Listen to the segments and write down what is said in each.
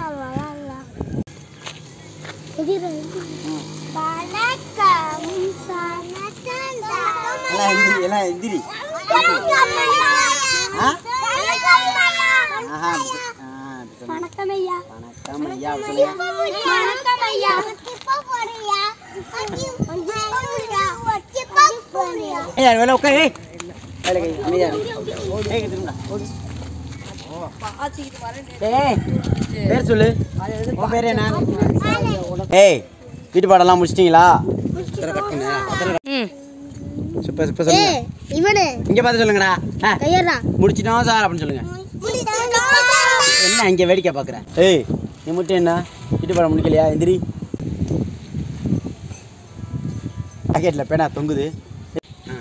Sir விளாட்லாம் வணக்கம் sir எல்லாம் எந்திரி எல்லாம் எந்திரி ஆ ஆஹா ஆ அப்படி சொல்லு. வணக்கம் ஐயா வணக்கம் ஐயா அப்படி சொல்லுங்க வணக்கம் ஐயா ஏய் வேலை உட்காரு ஏய். வேலை கை அமைதியா இரு. ஏய் திரும்புடா ஓடு. ஏய் பேர் சொல்லு உன் பேர் என்ன ஏய் வீட்டு பாடம்லாம் முடிச்சிட்டீங்களா சூப்பர் சூப்பர் சொல்லுங்க இவனு இங்க பார்த்து சொல்லுங்கடா ஆ, கையறா முடிச்சிட்டோம் சார் அப்படின்னு சொல்லுங்க என்ன இங்க வேடிக்கை பார்க்குற ஏய் நீ மட்டும் என்ன வீட்டு பாடம் முடிக்கலையா எந்திரி பாக்கெட்டில் பேனா தொங்குது ஆ.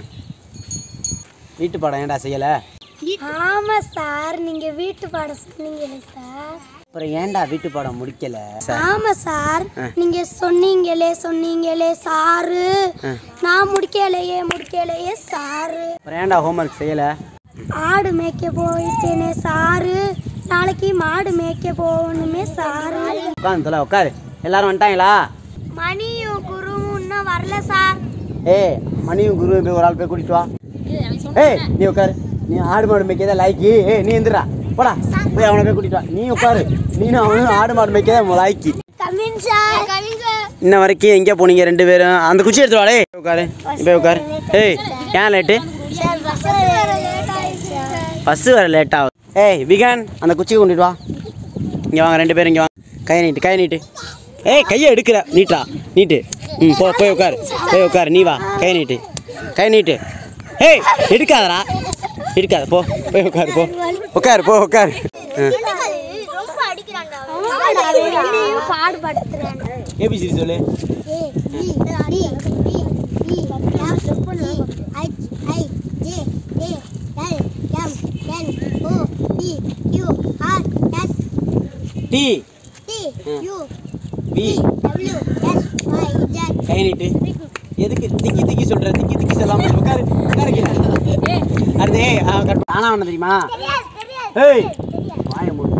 வீட்டு பாடம் ஏன்டா செய்யலை ஆமா சார் நீங்க வீட்டு பாடம் சொன்னீங்களே சார் அப்புறம் ஏன்டா வீட்டு பாடம் முடிக்கல சார் ஆமா சார் ஆ. நீங்க சொன்னீங்களே சொன்னீங்களே சாரு ஆ. நான் முடிக்கலையே முடிக்கலையே சாரு அப்புறம் ஏன்டா ஹோம்ஒர்க் செய்யலை ஆடு மேய்க்க போயிட்டேனே சாரு நாளைக்கு மாடு மேய்க்க போகணுமே சாரு உட்காந்து தொலை உட்காரு எல்லாரும் வந்துட்டாங்களா மணியும் குருவும் இன்னும் வரல சார் ஏய் மணியும் குருவும் போய் ஒரு ஆள் போய் கூட்டிட்டு வா ஏய் நீ உட்காரு நீ ஆடு மாடு மேய்க்கதா லாய்க்கு ஏய் நீ எந்திரா போடா போய் அவனை போய் கூட்டிட்டு வா நீ உட்காரு நீனும் அவனும் ஆடு மாடு மேய்க்கதா லாய்க்கு கவின் சார் கவின் சார் இன்ன வரைக்கும் எங்கே போனீங்க ரெண்டு பேரும் அந்த குச்சி எடுத்து வாடே உட்காரு இப்போ உட்காரு ஏய் ஏன் லேட்டு சார் பஸ் வர லேட் ஆயிடுச்சு சார் பஸ்ஸு வர லேட் ஆகுது ஏய் விகான் அந்த குச்சியை கொண்டுட்டு வா இங்கே வாங்க ரெண்டு பேரும் இங்கே வாங்க கை நீட்டு கை நீட்டு ஏய் கையை எடுக்கிற நீட்டா நீட்டு ம் போ போய் உட்காரு போய் உட்காரு நீ வா கை நீட்டு கை நீட்டு ஏய் எடுக்காதடா எடுக்காத போ போய் உட்காரு போ உட்காரு போ உட்காரு ஆ ரொம்ப அடிக்கிறாங்க பாடுபடுத்துறாங்க ஏபிசிடி சொல்லு A B D E E F G H I J K L M N O P Q R S T T U V W X Y Z கை நீட்டு எதுக்கு திக்கி திக்கி சொல்ற திக்கி திக்கி சொல்லாம உட்காரு உட்காரு கீழே அடுத்து ஏய் ஆ, கட் ஆனா ஒன்று தெரியுமா ஏய் வாய மூடு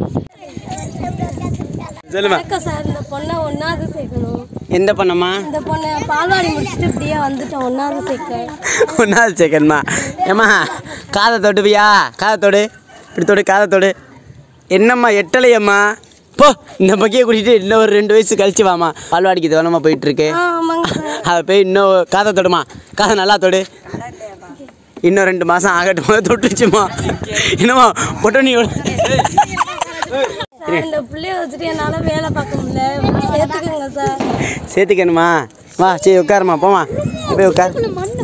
சொல்லுமா வணக்கம் சார் இந்த பொண்ணை ஒன்றாவது சேர்க்கணும் எந்த பண்ணம்மா இந்த பொண்ணை பால்வாடி முடிச்சுட்டு இப்படியே வந்துட்டோம் ஒன்றாவது சேர்க்க ஒன்றாவது செகண்ட்மா ஏம்மா காதை தொடுவியா காதை தொடு இப்படி தொடு காதை தொடு என்னம்மா எட்டலையம்மா போ இந்த பக்கியை கூட்டிகிட்டு இன்னும் ஒரு ரெண்டு வயசு கழிச்சு வாம்மா பால்வாடிக்கு தவணமாக போயிட்டுருக்கு ஆ ஆமாங்க சார் அதை போய் இன்னும் காதை தொடுமா காதை நல்லா தொடு இன்னும் ரெண்டு மாதம் ஆகட்டுமா தொட்டுச்சுமா என்னம்மா பொட்டனியோட சார் இந்த பிள்ளைய வச்சுட்டு என்னால் வேலை பார்க்க முடியல சேர்த்துக்கோங்க சார் சேர்த்துக்கணுமா வா சரி உட்காருமா போமா போய் உட்கார்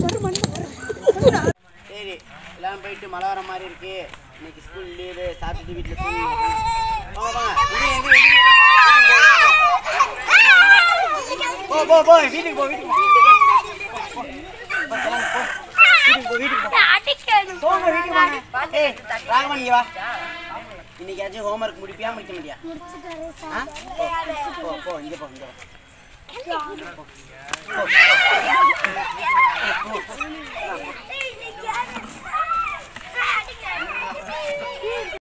சரி எல்லாம் போயிட்டு மழை வர மாதிரி இருக்கு இன்னைக்கு ஸ்கூல் லீவு சாப்பிட்டு வீட்டில் போ போ போ வீட்டுக்கு போ வீட்டுக்கு போ போ, கிளம்பு, போ. வீட்டுக்கு போ வீட்டுக்கு போ போங்க வீட்டுக்கு போங்க ஏய் ராகவன் இங்க வா இன்னைக்காச்சும் ஹோம்ஒர்க் முடிப்பியா முடிக்க முடியா ஆ? போ, போ போ இங்க போ இங்க போ Hey,